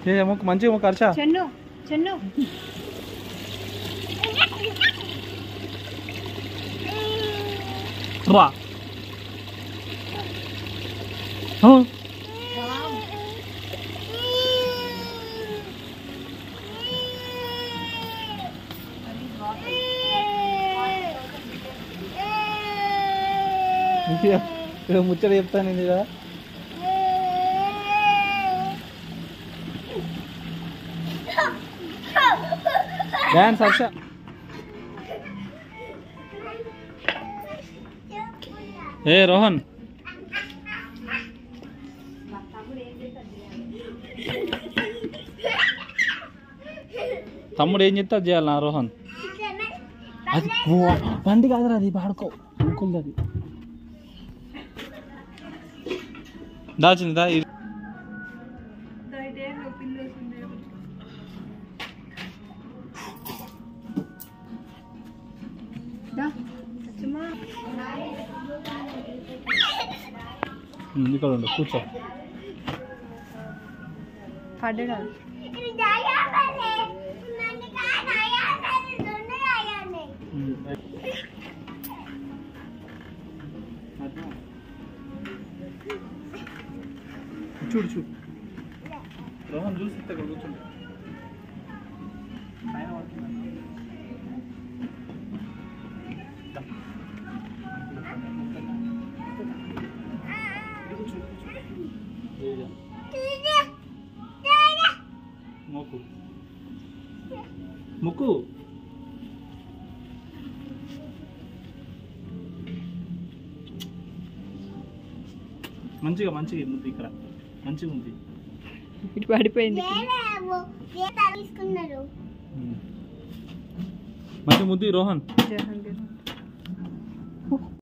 ఏ మొక్కు మంచిగా మొక్కు హర్ష చెన్ను చెన్ను రా ఆ. ఇక ఇక ముచ్చట చెప్తాను ఇది కదా డాన్స్ హర్ష ఏ రోహన్ తమ్ముడు ఏం చెప్తా చేయాలి నా రోహన్ అది ఓ, బండి కాదురా అది పాడుకో అంకుల్ అది దాచింది దా ఇది. ఉమ్, ఇక్కడ ఉండు కూర్చో పడ్డా ఉమ్. చూడు చూడు రోహన్ చూసి ఇక్కడ కూర్చుండు పైన పడుతున్నాను. దా. కూర్చో, కూర్చో. ఏదా? మొక్కు మొక్కు మంచిగా మంచిగా ఉంది ఇక్కడ మంచిగా ఉంది ఇటు పడిపోయింది తీసుకున్నారు మంచి ముద్ది రోహన్ జహాంగీర్